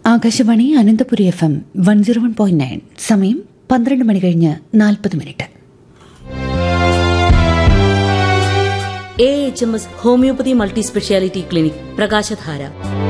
Akashvani Ananthapuri F M one zero one point nine സമയം പന്ത്രണ്ട് മണി കഴിഞ്ഞ് നാൽപ്പത് minute A H M S homeopathy multi speciality clinic Prakashadhara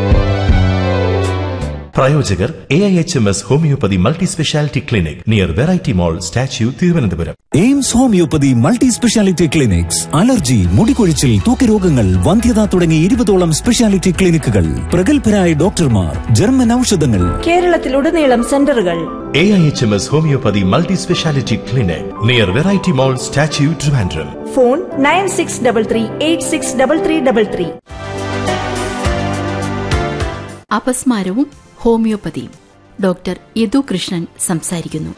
പ്രായോജകർ A I H M S homeopathy multi speciality clinic near variety mall statue Thiruvananthapuram AIMS homeopathy multi speciality clinics allergy മുടികൊഴിച്ചിൽ തൂക്കരോഗങ്ങൾ വന്ധ്യത തുടങ്ങി ഇരുപതോളം സ്പെഷ്യാലിറ്റി ക്ലിനിക്കുകൾ പ്രഗത്ഭരായ ഡോക്ടർമാർ ജർമ്മൻ ഔഷധങ്ങൾ കേരളത്തിലുടനീളം സെന്ററുകൾ A I H M S homeopathy multi speciality clinic near variety mall statue Trivandrum phone nine six double three eight six double three double three അപസ്മാരവും ഹോമിയോപ്പതിയും ഡോക്ടർ യദു കൃഷ്ണൻ സംസാരിക്കുന്നു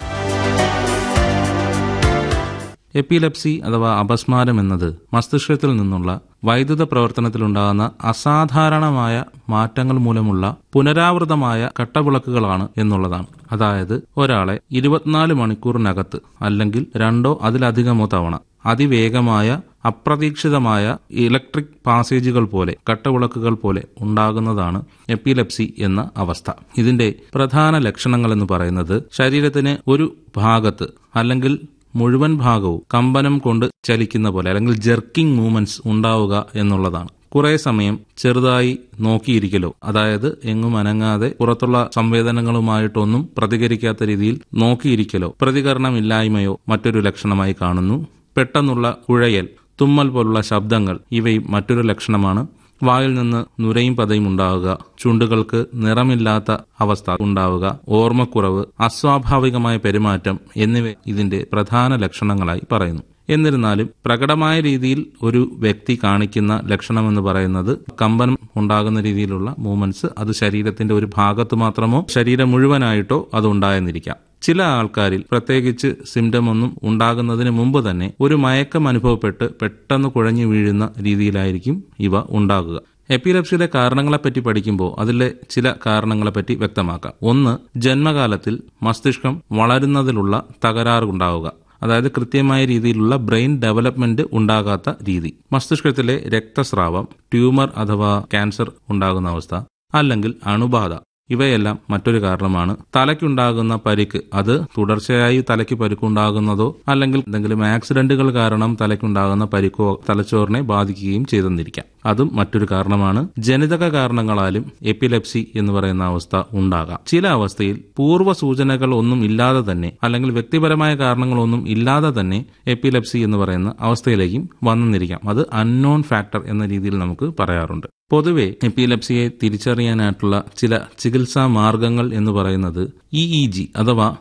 എപ്പിലെപ്സി അഥവാ അപസ്മാരം എന്നത് മസ്തിഷ്കത്തിൽ നിന്നുള്ള വൈദ്യുത പ്രവർത്തനത്തിലുണ്ടാകുന്ന അസാധാരണമായ മാറ്റങ്ങൾ മൂലമുള്ള പുനരാവൃതമായ കട്ടവിളക്കുകളാണ് എന്നുള്ളതാണ് അതായത് ഒരാളെ ഇരുപത്തിനാല് മണിക്കൂറിനകത്ത് അല്ലെങ്കിൽ രണ്ടോ അതിലധികമോ തവണ അതിവേഗമായ അപ്രതീക്ഷിതമായ ഇലക്ട്രിക് പാസേജുകൾ പോലെ കട്ടവിളക്കുകൾ പോലെ ഉണ്ടാകുന്നതാണ് എപ്പിലെപ്സി എന്ന അവസ്ഥ ഇതിന്റെ പ്രധാന ലക്ഷണങ്ങൾ എന്ന് പറയുന്നത് ശരീരത്തിന് ഒരു ഭാഗത്ത് അല്ലെങ്കിൽ മുഴുവൻ ഭാഗവും കമ്പനം കൊണ്ട് ചലിക്കുന്ന പോലെ അല്ലെങ്കിൽ ജെർക്കിംഗ് മൂവ്മെന്റ്സ് ഉണ്ടാവുക എന്നുള്ളതാണ് കുറെ സമയം ചെറുതായി നോക്കിയിരിക്കലോ അതായത് എങ്ങും അനങ്ങാതെ പുറത്തുള്ള സംവേദനങ്ങളുമായിട്ടൊന്നും പ്രതികരിക്കാത്ത രീതിയിൽ നോക്കിയിരിക്കലോ പ്രതികരണമില്ലായ്മയോ മറ്റൊരു ലക്ഷണമായി കാണുന്നു പെട്ടെന്നുള്ള കുഴയൽ തുമ്മൽ പോലുള്ള ശബ്ദങ്ങൾ ഇവയും മറ്റൊരു ലക്ഷണമാണ് വായിൽ നിന്ന് നുരയും പതയും ഉണ്ടാവുക ചുണ്ടുകൾക്ക് നിറമില്ലാത്ത അവസ്ഥ ഉണ്ടാവുക ഓർമ്മക്കുറവ് അസ്വാഭാവികമായ പെരുമാറ്റം എന്നിവ ഇതിന്റെ പ്രധാന ലക്ഷണങ്ങളായി പറയുന്നു എന്നിരുന്നാലും പ്രകടമായ രീതിയിൽ ഒരു വ്യക്തി കാണിക്കുന്ന ലക്ഷണമെന്ന് പറയുന്നത് കമ്പനം ഉണ്ടാകുന്ന രീതിയിലുള്ള മൂവ്മെന്റ്സ് അത് ശരീരത്തിന്റെ ഒരു ഭാഗത്ത് മാത്രമോ ശരീരം മുഴുവനായിട്ടോ അത് ഉണ്ടായെന്നിരിക്കാം ചില ആൾക്കാരിൽ പ്രത്യേകിച്ച് സിംറ്റം ഒന്നും ഉണ്ടാകുന്നതിന് മുമ്പ് തന്നെ ഒരു മയക്കം അനുഭവപ്പെട്ട് പെട്ടെന്ന് കുഴഞ്ഞു വീഴുന്ന രീതിയിലായിരിക്കും ഇവ ഉണ്ടാകുക എപ്പിലെപ്സിയുടെ കാരണങ്ങളെപ്പറ്റി പഠിക്കുമ്പോൾ അതിലെ ചില കാരണങ്ങളെപ്പറ്റി വ്യക്തമാക്കാം ഒന്ന് ജന്മകാലത്തിൽ മസ്തിഷ്കം വളരുന്നതിലുള്ള തകരാറുണ്ടാവുക അതായത് കൃത്യമായ രീതിയിലുള്ള ബ്രെയിൻ ഡെവലപ്മെന്റ് ഉണ്ടാകാത്ത രീതി മസ്തിഷ്കത്തിലെ രക്തസ്രാവം ട്യൂമർ അഥവാ ക്യാൻസർ ഉണ്ടാകുന്ന അവസ്ഥ അല്ലെങ്കിൽ അണുബാധ ഇവയെല്ലാം മറ്റൊരു കാരണമാണ് തലയ്ക്കുണ്ടാകുന്ന പരിക്ക് അത് തുടർച്ചയായി തലയ്ക്ക് പരിക്കുണ്ടാകുന്നതോ അല്ലെങ്കിൽ എന്തെങ്കിലും ആക്സിഡന്റുകൾ കാരണം തലയ്ക്കുണ്ടാകുന്ന പരിക്കോ തലച്ചോറിനെ ബാധിക്കുകയും ചെയ്തെന്നിരിക്കാം അതും മറ്റൊരു കാരണമാണ് ജനിതക കാരണങ്ങളാലും എപ്പിലെപ്സി എന്ന് പറയുന്ന അവസ്ഥ ഉണ്ടാകാം ചില അവസ്ഥയിൽ പൂർവ്വ സൂചനകൾ ഒന്നും ഇല്ലാതെ തന്നെ അല്ലെങ്കിൽ വ്യക്തിപരമായ കാരണങ്ങളൊന്നും ഇല്ലാതെ തന്നെ എപ്പിലെപ്സി എന്ന് പറയുന്ന അവസ്ഥയിലേക്കും വന്നെന്നിരിക്കാം അത് അൺനോൺ ഫാക്ടർ എന്ന രീതിയിൽ നമുക്ക് പറയാറുണ്ട് പൊതുവെ എപ്പിലെപ്സിയെ തിരിച്ചറിയാനായിട്ടുള്ള ചില ചികിത്സാ മാർഗങ്ങൾ എന്ന് പറയുന്നത് ഇ ഇ ജി അഥവാ